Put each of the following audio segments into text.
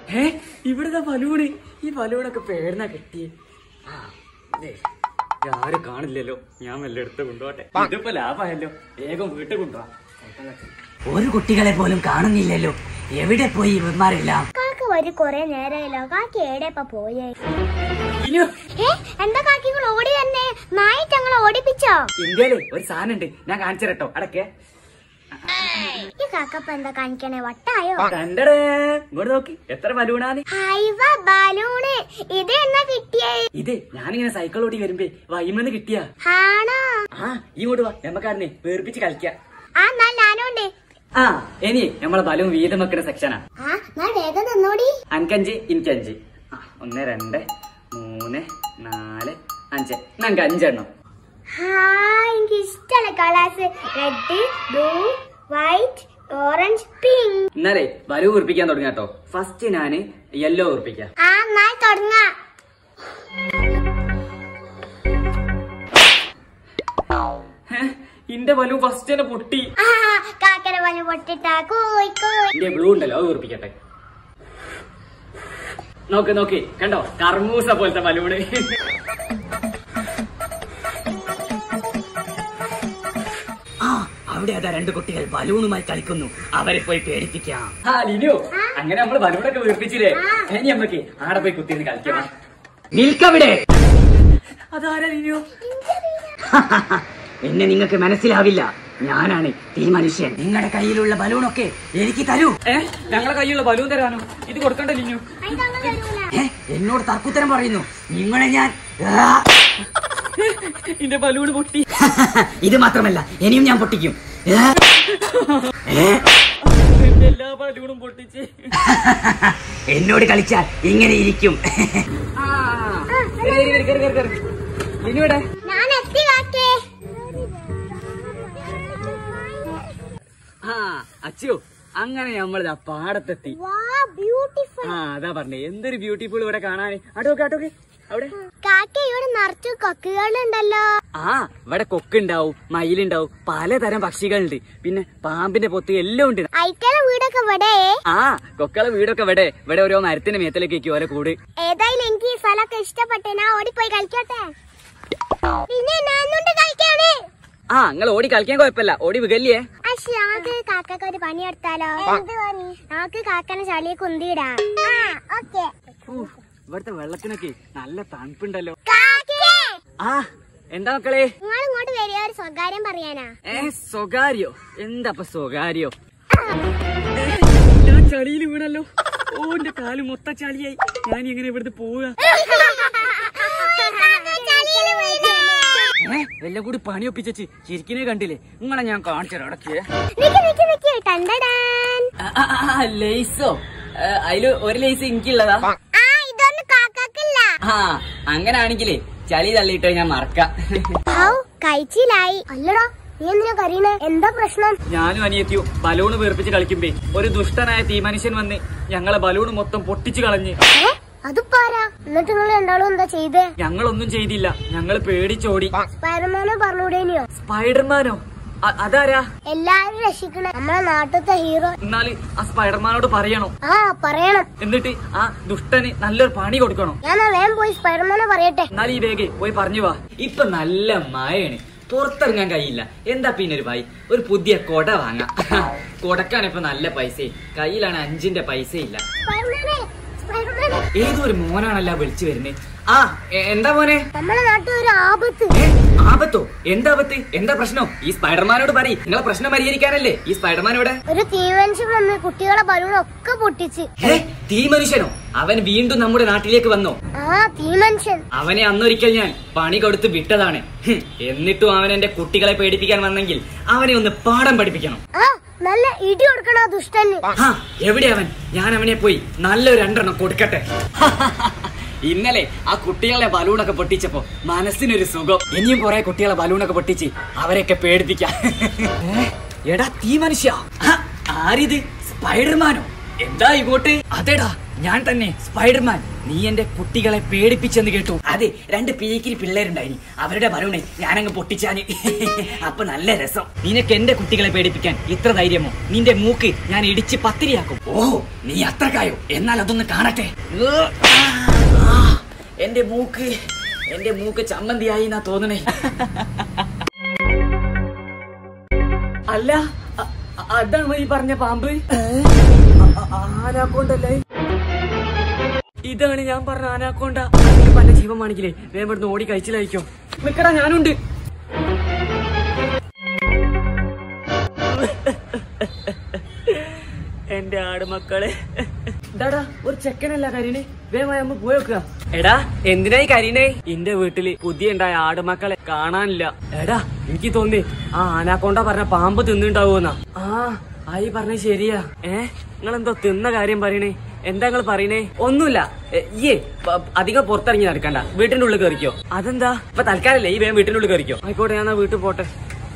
ഏ ഇവിടുത്തെ ബലൂണ് ഈ ബലൂണൊക്കെ പേരുന്ന കിട്ടിയേ ആ, ദേ, ഇതാരും കാണില്ലല്ലോ ഞാൻ വല്ല എടുത്ത് കൊണ്ടുപോട്ടെ ഇതിപ്പോ ലാഭമായല്ലോ വേഗം വീട്ടിൽ കൊണ്ടുപോവാ ഒരു കുട്ടികളെ പോലും കാണുന്നില്ലല്ലോ എവിടെ പോയി ഇവന്മാരെല്ലാം കാക്ക വരി കൊറേ നേരമല്ലോ കാക്കി എവിടെയപ്പ പോയേ ഇനിയോ ഏ എന്താ കാക്കിങ്ങൾ ഓടി തന്നെ നായി ഞങ്ങൾ ഓടിപ്പിച്ചോ ഇന്ത്യയില് ഒരു സാധനം ഉണ്ട് ഞാൻ കാണിച്ചു തരട്ടോ അടക്കേ ഈ കാക്കപ്പ എന്താ കാണിക്കണേ വട്ടായോ കണ്ടടേ ഇങ്ങോട്ട് നോക്കി എത്ര ബലൂണാണ് ഹൈവ ബലൂണ് ഇത് എന്നാ കിട്ടിയേ ഇത് ഞാനിങ്ങനെ സൈക്കിൾ ഓടി വരുമ്പേ വൈമെന്ന് കിട്ടിയാ ആണോ ആ ഇങ്ങോട്ട് വാ നമ്മക്കാരനെ വേർപ്പിച്ച് കളിക്കാം ആ എന്നാൽ ഞാനുണ്ട് ആ ഇനി നമ്മളെ ബലൂൺ വീതം വെക്കുന്ന സെക്ഷനാ ആ ഞാൻ വേഗം തന്നോടി അനക്കഞ്ച് എനിക്കഞ്ച് ആ ഒന്ന് രണ്ട് മൂന്ന് നാല് അഞ്ച് നമുക്ക് അഞ്ചെണ്ണം ഹാ എനിക്ക് ഇഷ്ടമുള്ള colours red blue white orange pink എന്നാലേ ബലൂ ഉറപ്പിക്കാൻ തുടങ്ങാം കേട്ടോ ഫസ്റ്റ് ഞാന് യെല്ലോ ഉറപ്പിക്കാം ആ എന്നാൽ തുടങ്ങാം ഹേ, ഇന്റെ ബലൂ ഫസ്റ്റ് തന്നെ പൊട്ടി ആ കാക്കര പഞ്ഞു പൊട്ടിട്ടാ കോയി കോയി ഇന്റെ ബ്ലൂ ഉണ്ടല്ലോ അത് ഉറപ്പിക്കട്ടെ നോക്ക് നോക്ക് കണ്ടോ കർമൂസ പോലത്തെ ബലൂണ് ആ അവിടെ അതാ രണ്ട് കുട്ടികൾ ബലൂണുമായി കളിക്കുന്നു അവരെ പോയി പേടിപ്പിക്കാം ആ ലിനു അങ്ങനെ നമ്മള് ബലൂണൊക്കെ വീർപ്പിച്ചില്ലേ ഇനി നമ്മക്ക് ആടെ പോയി കുത്തിന്ന് കളിക്കണം നിൽക്കവിടെ അതാരാ ലിനു എന്നെ നിങ്ങൾക്ക് മനസ്സിലാവില്ല ഞാനാണ് തീ മനുഷ്യൻ നിങ്ങളുടെ കയ്യിലുള്ള ബലൂണൊക്കെ എനിക്ക് തരൂ ഏ ഞങ്ങളെ കയ്യിലുള്ള ബലൂൺ തരാനോ ഇത് കൊടുക്കണ്ട ലിനു അതിനങ്ങ് തരൂല ഏ, എന്നോട് തർക്കുത്തരം പറയുന്നു നിങ്ങളെ ഞാൻ ആ! ഇന്റെ ബലൂൺ പൊട്ടി ഇത് മാത്രമല്ല ഇനിയും ഞാൻ പൊട്ടിക്കും ഏ? ഏ? എന്റെ എല്ലാ ബലൂണും പൊട്ടിച്ച് എന്നോട് കളിച്ചാൽ ഇങ്ങനെ ഇരിക്കും ആ, കേറി, കേറി, കേറി, കേറി, കേറി. ലിനു എവിടെ ഞാൻ എത്തി കാക്കേ ആ അച്ചു അങ്ങനെ നമ്മളിതാ പാടത്തെത്തി വാ ബ്യൂട്ടിഫുൾ ആ അതാ പറഞ്ഞേ എന്തൊരു ബ്യൂട്ടിഫുൾ ഇവിടെ കാണാന് അടോക്കെ അടോക്കെ അവിടെ കാക്ക ഇവിടെ നിറച്ചു കൊക്കുകളുണ്ടല്ലോ ആ ഇവിടെ കൊക്കുണ്ടാവും മയിലുണ്ടാവും പലതരം പക്ഷികളുണ്ട് പിന്നെ പാമ്പിന്റെ പൊത്ത് എല്ലാം ഉണ്ട് ഐറ്റയുടെ വീടൊക്കെ ഇവിടെ ആ കൊക്കളെ വീടൊക്കെ ഇവിടെ ഇവിടെ ഓരോ മരത്തിന്റെ മേത്തിലേക്ക് വെക്കും ഓരോ കൂട് ഏതായാലും എനിക്ക് ഈ സ്ഥലമൊക്കെ ഇഷ്ടപ്പെട്ടു ഞാൻ ഓടിപ്പോയി കളിക്കട്ടെ പിന്നെ ഞാനുണ്ട് കളിക്കാണ് ആ നിങ്ങൾ ഓടി കളിക്കാൻ കുഴപ്പമില്ല ഓടി വികല്ലേ അശ്ശി ഞങ്ങൾക്ക് കാക്കക്ക് ഒരു പണി എടുത്താലോ ഞങ്ങൾക്ക് കാക്കനെ ചളിയെ കുന്തിയിടാ ഓക്കെ ഇവിടുത്തെ വെള്ളത്തിനൊക്കെ നല്ല തണുപ്പുണ്ടല്ലോ കാക്കേ ആ എന്താ മക്കളെ നിങ്ങൾ ഇങ്ങോട്ട് വരിക ഒരു സ്വകാര്യം പറയാനാ ഏ സ്വകാര്യോ എന്താ ഇപ്പൊ സ്വകാര്യോ ഞാൻ ചളിയിൽ വീണല്ലോ ഓ എന്റെ കാല് മൊത്ത ചളിയായി ഞാൻ എങ്ങനെ ഇവിടുന്ന് പോവുക ഏ എല്ലാം കൂടി പണി ഒപ്പിച്ചു ചിരിക്കിനെ കണ്ടില്ലേ നിങ്ങളെ ഞാൻ കാണിച്ചു അടക്കിയേ നിക്ക് നിക്ക് നിക്ക് ടണ്ടടാൻ ലേസോ അതില് ഒരു ലേസ് എനിക്കുള്ളതാ ആ ഇതൊന്നും കാക്കക്കില്ല ആ അങ്ങനാണെങ്കിലേ ചളി തള്ളിയിട്ട് ഞാൻ മറക്കാം ഔ കഴിച്ചിലായി അല്ലടാ നീ എന്തിനാ കരീണേ എന്താ പ്രശ്നം ഞാനും അനിയത്തിയും ബലൂണ് വീർപ്പിച്ച് കളിക്കുമ്പേ ഒരു ദുഷ്ടനായ തീമനുഷ്യൻ വന്ന് ഞങ്ങളെ ബലൂണ് മൊത്തം പൊട്ടിച്ചു കളഞ്ഞ് ഏ അതിപ്പാരാ എന്നിട്ട് നിങ്ങൾ രണ്ടാളും എന്താ ചെയ്തേ ഞങ്ങളൊന്നും ചെയ്തില്ല ഞങ്ങൾ പേടിച്ചോടി സ്പൈഡർമാനെ പറഞ്ഞൂടേനിയോ സ്പൈഡർമാനോ അ- അതാരാ എല്ലാരും രക്ഷിക്കണേ നമ്മളെ നാട്ടിലത്തെ ഹീറോ എന്നാല് ആ സ്പൈഡർമാനോട് പറയണോ ആ പറയണം എന്നിട്ട് ആ ദുഷ്ടന് നല്ലൊരു പണി കൊടുക്കണോ ഞാൻ എന്നാ വേഗം പോയി സ്പൈഡർമാനെ പറയട്ടെ എന്നാൽ ഈ വേഗേ പോയി പറഞ്ഞു വാ ഇപ്പൊ നല്ല മഴയാണ് പുറത്തിറങ്ങാൻ കഴിയില്ല എന്താ പിന്നെ ഒരു ഭായി ഒരു പുതിയ കൊട വാങ്ങാം കൊടക്കാണ് ഇപ്പൊ നല്ല പൈസ കയ്യിലാണ് അഞ്ചിന്റെ പൈസ ഇല്ല സ്പൈഡർമാനെ സ്പൈഡർമാനെ ഏതോ ഒരു മോനാണല്ല വിളിച്ചു വരുന്നത് ആ എ- എന്താ മോനെ നമ്മളെ നാട്ടിൽ ഒരു ആപത്ത് ഏ, ആപത്തോ എന്താ ആപത്ത് എന്താ പ്രശ്നം ഈ സ്പൈഡർമാനോട് പറ നിങ്ങളെ പ്രശ്നം പരിഹരിക്കാനല്ലേ ഈ സ്പൈഡർമാൻ ഇവിടെ ഒരു തീവൻഷൻ വന്ന് കുട്ടികളെ ബലൂണൊക്കെ പൊട്ടിച്ച് ഏ തീ മനുഷ്യനോ അവൻ വീണ്ടും നമ്മുടെ നാട്ടിലേക്ക് വന്നോ ആ തീമനുഷ്യൻ അവനെ അന്നൊരിക്കൽ ഞാൻ പണി കൊടുത്ത് വിട്ടതാണ് ഹും, എന്നിട്ടും അവൻ എന്റെ കുട്ടികളെ പേടിപ്പിക്കാൻ വന്നെങ്കിൽ അവനെ ഒന്ന് പാഠം പഠിപ്പിക്കണം ആ നല്ല ഇടി കൊടുക്കണ ആ ദുഷ്ടന് ആ എവിടെ അവൻ ഞാൻ അവനെ പോയി നല്ലൊരു രണ്ടെണ്ണം കൊടുക്കട്ടെ ഇന്നലെ ആ കുട്ടികളെ ബലൂണൊക്കെ പൊട്ടിച്ചപ്പോ മനസ്സിനൊരു സുഖം ഇനിയും കുറെ കുട്ടികളെ ബലൂണൊക്കെ പൊട്ടിച്ച് അവരെയൊക്കെ പേടിപ്പിക്കാം ഏ, എടാ തീ മനുഷ്യ ഹ, ആരിത് സ്പൈഡർമാനോ എന്താ ഇങ്ങോട്ട് അതെടാ ഞാൻ തന്നെ സ്പൈഡർമാൻ നീ എന്റെ കുട്ടികളെ പേടിപ്പിച്ചെന്ന് കേട്ടു അതെ രണ്ട് പീക്കിരി പിള്ളേരുണ്ടായിനി അവരുടെ ബലൂണ് ഞാനങ്ങ് പൊട്ടിച്ചാന് അപ്പൊ നല്ല രസം നിനക്ക് എന്റെ കുട്ടികളെ പേടിപ്പിക്കാൻ ഇത്ര ധൈര്യമോ നിന്റെ മൂക്ക് ഞാൻ ഇടിച്ച് പത്തിരിയാക്കും ഓ നീ അത്രക്കായോ എന്നാൽ അതൊന്ന് കാണട്ടെ ആ, എന്റെ മൂക്ക് എന്റെ മൂക്ക് ചമ്മന്തിയായി എന്നാ തോന്നണേ അല്ല അ- അ- അതാണ് ഈ പറഞ്ഞ പാമ്പ് ആനാക്കോണ്ടല്ലേ ഇതാണ് ഞാൻ പറഞ്ഞ ആനാക്കോണ്ട എനിക്ക് പല ജീവമാണെങ്കിലേ വേഗം ഇവിടുന്ന് ഓടി കഴിച്ചിലായിരിക്കും നിക്കടാ ഞാനുണ്ട് എന്റെ ആടുമക്കളെ ഇതാടാ ഒരു ചെക്കനല്ല കരീനെ വേഗമായി അമ്മ പോയോക്കുക എടാ എന്തിനായി കരീനെ എന്റെ വീട്ടില് പുതിയ ഉണ്ടായ ആടുമക്കളെ കാണാനില്ല എടാ എനിക്ക് തോന്നി ആ ആനാക്കൊണ്ട പറഞ്ഞ പാമ്പ് തിന്നുണ്ടാവൂന്നാ ആ ആയി പറഞ്ഞ ശരിയാ ഏ നിങ്ങളെന്തോ തിന്ന കാര്യം പറയണേ എന്താ നിങ്ങൾ പറയണേ ഒന്നുമില്ല എ, ഇയ്യേ പ- അധികം പുറത്തിറങ്ങി നടക്കണ്ട വീട്ടിന്റെ ഉള്ളിൽ കയറിക്കോ അതെന്താ ഇപ്പൊ തൽക്കാലല്ലേ ഈ വേഗം വീട്ടിന്റെ ഉള്ളിൽ കയറിക്കോ ആയിക്കോട്ടെ ഞാൻ ആ വീട്ടിൽ പോട്ടെ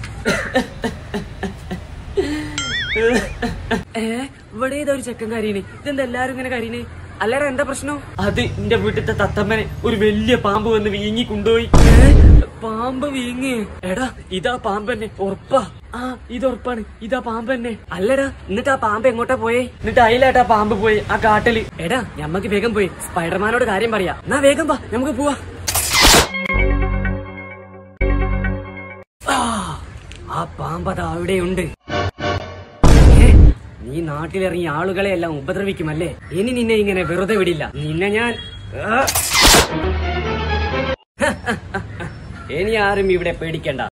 ഏ ഇവിടെ ഏതാ ഒരു ചെക്കൻ കരീന് ഇതെന്താ എല്ലാരും ഇങ്ങനെ കരീന് അല്ലടാ എന്താ പ്രശ്നം അത് എന്റെ വീട്ടിലത്തെ തത്തമ്മനെ ഒരു വലിയ പാമ്പ് വന്ന് വീങ്ങി കൊണ്ടുപോയി പാമ്പ് വീങ്ങി എടാ ഇതാ പാമ്പ് തന്നെ ഉറപ്പാ ആ ഇത് ഉറപ്പാണ് ഇതാ പാമ്പ് തന്നെ അല്ലടാ എന്നിട്ട് ആ പാമ്പ് എങ്ങോട്ടാ പോയേ എന്നിട്ട് അയിലാട്ടാ പാമ്പ് പോയി ആ കാട്ടില് എടാ ഞമ്മക്ക് വേഗം പോയി സ്പൈഡർമാനോട് കാര്യം പറയാ എന്നാ വേഗം വാ നമുക്ക് പോവാ ആ, ആ പാമ്പ് അതാ അവിടെയുണ്ട് ഏ, നീ നാട്ടിലിറങ്ങിയ ആളുകളെ എല്ലാം ഉപദ്രവിക്കുമല്ലേ ഇനി നിന്നെ ഇങ്ങനെ വെറുതെ വിടില്ല നിന്നെ ഞാൻ ആ. ഇനി ആരും ഇവിടെ പേടിക്കണ്ട